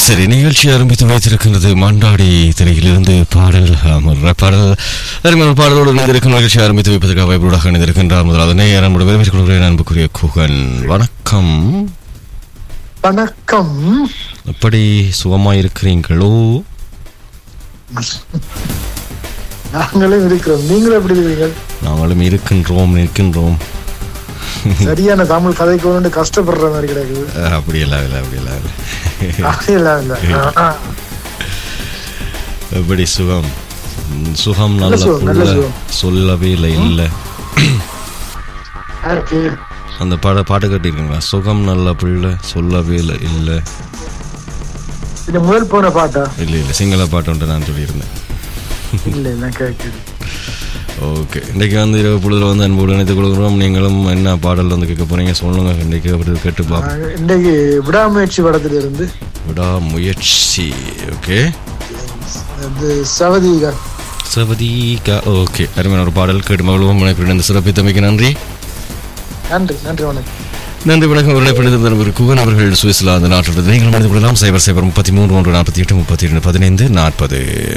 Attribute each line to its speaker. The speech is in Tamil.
Speaker 1: சரி நிகழ்ச்சி ஆரம்பித்து வைத்திருக்கின்றது மாண்டாடி திரையிலிருந்து பாடல் அமர்ற பாடல் அருமையான பாடலோடு இணைந்திருக்கும் நிகழ்ச்சி ஆரம்பித்து வைப்பதற்காக வாய்ப்போடாக இணைந்திருக்கின்றார் முதலாவது நேரம் வரவேற்று கொள்கிறேன் அன்புக்குரிய குகன் வணக்கம்
Speaker 2: வணக்கம்
Speaker 1: எப்படி சுகமாயிருக்கிறீங்களோ
Speaker 2: நாங்களும் இருக்கிறோம் நீங்களும் எப்படி இருக்கீங்க
Speaker 1: நாங்களும் இருக்கின்றோம் நிற்கின்றோம்
Speaker 2: சரியான தமிழ் கதைக்கு வந்து கஷ்டப்படுற மாதிரி கிடைக்குது
Speaker 1: அஹ், அப்படியெல்லாம் இல்லை அப்படியெல்லாம் இல்லை
Speaker 2: அப்படியெல்லாம் இல்ல ஆ,
Speaker 1: எப்படி சுகம் ம், சுகம்
Speaker 2: நல்ல
Speaker 1: நல்ல
Speaker 2: சுகம், நல்ல
Speaker 1: புள்ள
Speaker 2: சுகம்.
Speaker 1: சொல்லவே இல்லை இல்லை
Speaker 2: யாருக்கு?
Speaker 1: அந்த பாட பாட்டு கட்டியிருக்கீங்களா சுகம் நல்ல பிள்ளை சொல்லவே இல்லை இல்லை
Speaker 2: இது முதல் போன பாட்டா
Speaker 1: இல்லை இல்லை சிங்கள பாட்டு ஒன்று நான் சொல்லியிருந்தேன்
Speaker 2: இல்ல நான் கேட்குது
Speaker 1: ஓகே இன்றைக்கு வந்து இரவு பொழுதுல வந்து அன்போடு இணைத்துக் கொள்கிறோம் நீங்களும் என்ன பாடல் வந்து கேட்க போறீங்க சொல்லுங்க இன்றைக்கு அப்படி கேட்டு பார்ப்போம்
Speaker 2: இன்றைக்கு விடாமுயற்சி படத்துல இருந்து
Speaker 1: விடா முயற்சி ஓகே
Speaker 2: அது சவதிகா
Speaker 1: சவதிகா ஓகே அருமையான ஒரு பாடல் கேட்டு மகளும் இணைப்பின் சிறப்பித்தமைக்கு நன்றி
Speaker 2: நன்றி நன்றி வணக்கம்
Speaker 1: நன்றி வணக்கம் அவர்களை படித்த குகன் அவர்கள் சுவிட்சர்லாந்து நாட்டிலிருந்து நீங்கள் மனித கொள்ளலாம் சைபர் சைபர் முப்பத்தி மூன்று ஒன்று நாற்பத்தி எட்டு முப்பத்தி இரண்டு பதினைந்து நாற்பது